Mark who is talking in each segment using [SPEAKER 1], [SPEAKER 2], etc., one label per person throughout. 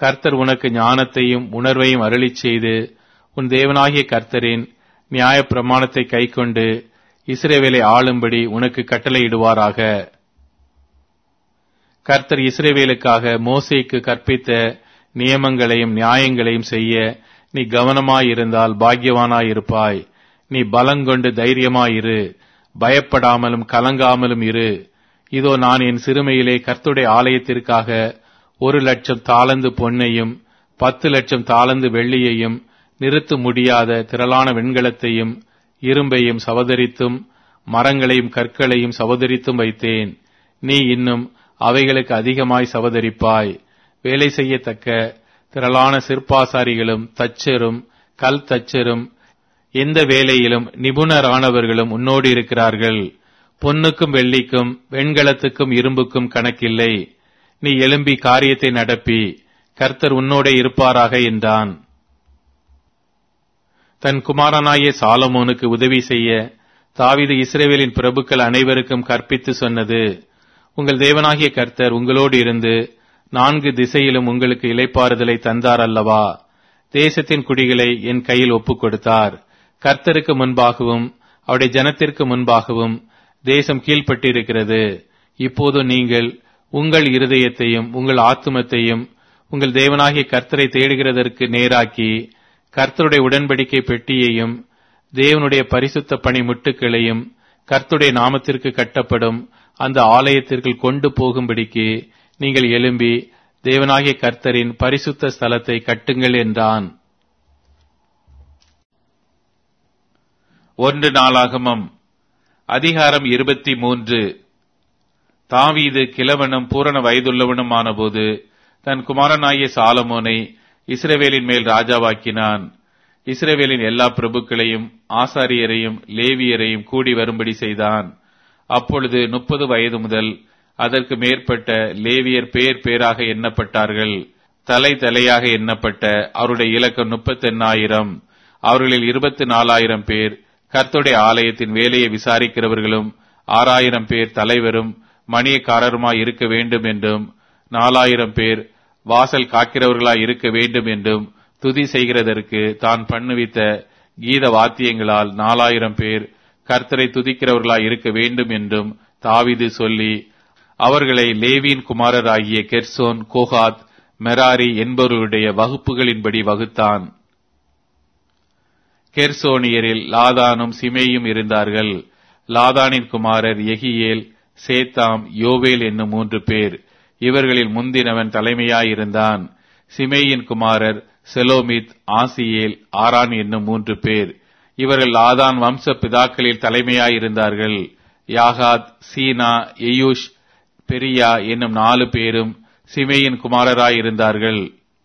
[SPEAKER 1] கர்த்தர் உனக்கு ஞானத்தையும் உணர்வையும் அருளிச் செய்து உன் தேவனாகிய கர்த்தரின் நியாயப் பிரமாணத்தை கைக்கொண்டு இஸ்ரேவேலை ஆளும்படி உனக்கு கட்டளையிடுவாராக கர்த்தர் இஸ்ரேவேலுக்காக மோசேக்கு கற்பித்த நியமங்களையும் நியாயங்களையும் செய்ய நீ கவனமாயிருந்தால் பாக்கியவானாயிருப்பாய் நீ பலங்கொண்டு தைரியமாயிரு பயப்படாமலும் கலங்காமலும் இரு இதோ நான் என் சிறுமையிலே கர்த்துடைய ஆலயத்திற்காக ஒரு லட்சம் தாளந்து பொன்னையும் பத்து லட்சம் தாளந்து வெள்ளியையும் நிறுத்த முடியாத திரளான வெண்கலத்தையும் இரும்பையும் சவதரித்தும் மரங்களையும் கற்களையும் சவதரித்தும் வைத்தேன் நீ இன்னும் அவைகளுக்கு அதிகமாய் சவதரிப்பாய் வேலை செய்யத்தக்க திரளான சிற்பாசாரிகளும் தச்சரும் கல் தச்சரும் எந்த வேலையிலும் நிபுணரானவர்களும் உன்னோடு இருக்கிறார்கள் பொன்னுக்கும் வெள்ளிக்கும் வெண்கலத்துக்கும் இரும்புக்கும் கணக்கில்லை நீ எழும்பி காரியத்தை நடப்பி கர்த்தர் உன்னோடே இருப்பாராக என்றான் தன் குமாரனாகிய சாலமோனுக்கு உதவி செய்ய தாவீது இஸ்ரேவேலின் பிரபுக்கள் அனைவருக்கும் கற்பித்து சொன்னது உங்கள் தேவனாகிய கர்த்தர் உங்களோடு இருந்து நான்கு திசையிலும் உங்களுக்கு இலைப்பாறுதலை தந்தார் அல்லவா தேசத்தின் குடிகளை என் கையில் ஒப்புக் கொடுத்தார் கர்த்தருக்கு முன்பாகவும் அவருடைய ஜனத்திற்கு முன்பாகவும் தேசம் கீழ்ப்பட்டிருக்கிறது இப்போது நீங்கள் உங்கள் இருதயத்தையும் உங்கள் ஆத்துமத்தையும் உங்கள் தேவனாகிய கர்த்தரை தேடுகிறதற்கு நேராக்கி கர்த்தருடைய உடன்படிக்கை பெட்டியையும் தேவனுடைய பரிசுத்த பணி முட்டுக்களையும் கர்த்தருடைய நாமத்திற்கு கட்டப்படும் அந்த ஆலயத்திற்குள் கொண்டு போகும்படிக்கு நீங்கள் எழும்பி தேவனாகிய கர்த்தரின் பரிசுத்த ஸ்தலத்தை கட்டுங்கள் என்றான்
[SPEAKER 2] ஒன்று நாளாகமம் அதிகாரம் இருபத்தி மூன்று தாவீது கிழவனும் பூரண வயதுள்ளவனுமானபோது தன் குமாரனாகிய சாலமோனை இஸ்ரவேலின் மேல் ராஜாவாக்கினான் இஸ்ரவேலின் எல்லா பிரபுக்களையும் ஆசாரியரையும் லேவியரையும் கூடி வரும்படி செய்தான் அப்பொழுது முப்பது வயது முதல் அதற்கு மேற்பட்ட லேவியர் பேர் பேராக எண்ணப்பட்டார்கள் தலை தலையாக எண்ணப்பட்ட அவருடைய இலக்கம் முப்பத்தெண்ணாயிரம் அவர்களில் இருபத்தி நாலாயிரம் பேர் கர்த்துடைய ஆலயத்தின் வேலையை விசாரிக்கிறவர்களும் ஆறாயிரம் பேர் தலைவரும் மணியக்காரருமாய் இருக்க வேண்டும் என்றும் நாலாயிரம் பேர் வாசல் காக்கிறவர்களாய் இருக்க வேண்டும் என்றும் துதி செய்கிறதற்கு தான் பண்ணுவித்த கீத வாத்தியங்களால் நாலாயிரம் பேர் கர்த்தரை துதிக்கிறவர்களாய் இருக்க வேண்டும் என்றும் தாவிது சொல்லி அவர்களை லேவியின் குமாரராகிய கெர்சோன் கோகாத் மெராரி என்பவர்களுடைய வகுப்புகளின்படி வகுத்தான் கெர்சோனியரில் லாதானும் சிமேயும் இருந்தார்கள் லாதானின் குமாரர் எகியேல் சேத்தாம் யோவேல் என்னும் மூன்று பேர் இவர்களில் முந்தினவன் தலைமையாயிருந்தான் சிமேயின் குமாரர் செலோமித் ஆசியேல் ஆரான் என்னும் மூன்று பேர் இவர்கள் லாதான் வம்ச பிதாக்களில் தலைமையாயிருந்தார்கள் யாகாத் சீனா எயூஷ் பெரியா என்னும் நாலு பேரும் சிமேயின் குமாரராயிருந்தார்கள்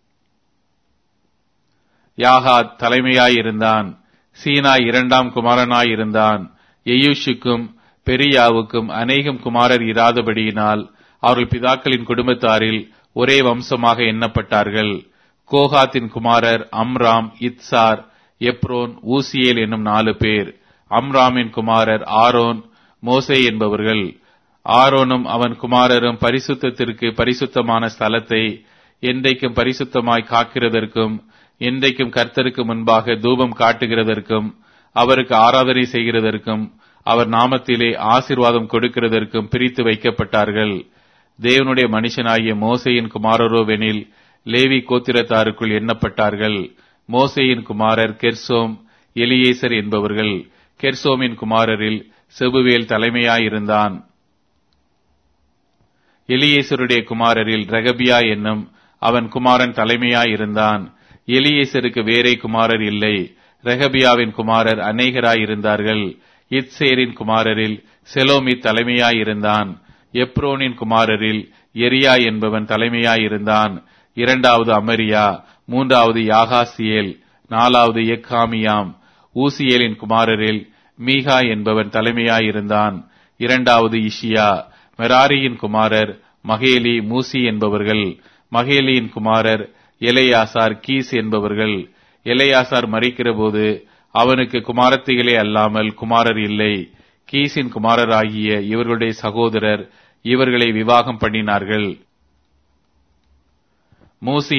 [SPEAKER 2] யாகாத் தலைமையாயிருந்தான் சீனா இரண்டாம் குமாரனாயிருந்தான் எயூஷுக்கும் பெரியாவுக்கும் அநேகம் குமாரர் இராதபடியினால் அவர்கள் பிதாக்களின் குடும்பத்தாரில் ஒரே வம்சமாக எண்ணப்பட்டார்கள் கோகாத்தின் குமாரர் அம்ராம் இத்சார் எப்ரோன் ஊசியேல் என்னும் நாலு பேர் அம்ராமின் குமாரர் ஆரோன் மோசே என்பவர்கள் ஆரோனும் அவன் குமாரரும் பரிசுத்தத்திற்கு பரிசுத்தமான ஸ்தலத்தை என்றைக்கும் பரிசுத்தமாய் காக்கிறதற்கும் என்றைக்கும் கர்த்தருக்கு முன்பாக தூபம் காட்டுகிறதற்கும் அவருக்கு ஆராதனை செய்கிறதற்கும் அவர் நாமத்திலே ஆசிர்வாதம் கொடுக்கிறதற்கும் பிரித்து வைக்கப்பட்டார்கள் தேவனுடைய மனுஷனாகிய மோசையின் குமாரரோவெனில் லேவி கோத்திரத்தாருக்குள் எண்ணப்பட்டார்கள் மோசையின் குமாரர் கெர்சோம் எலியேசர் என்பவர்கள் கெர்சோமின் குமாரரில் செபுவேல் தலைமையாயிருந்தான் எலியேசருடைய குமாரரில் ரகபியா என்னும் அவன் குமாரன் தலைமையாயிருந்தான் எலியேசருக்கு வேறே குமாரர் இல்லை ரெகபியாவின் குமாரர் அநேகராயிருந்தார்கள் இத்சேரின் குமாரரில் செலோமி தலைமையாயிருந்தான் எப்ரோனின் குமாரரில் எரியா என்பவன் தலைமையாயிருந்தான் இரண்டாவது அமரியா மூன்றாவது யாகாசியேல் நாலாவது எக்காமியாம் ஊசியேலின் குமாரரில் மீகா என்பவன் தலைமையாயிருந்தான் இரண்டாவது இஷியா மெராரியின் குமாரர் மகேலி மூசி என்பவர்கள் மகேலியின் குமாரர் எலையாசார் கீஸ் என்பவர்கள் எலையாசார் மறிக்கிறபோது அவனுக்கு குமாரத்திகளே அல்லாமல் குமாரர் இல்லை கீசின் குமாரராகிய இவர்களுடைய சகோதரர் இவர்களை விவாகம் பண்ணினார்கள் மூசி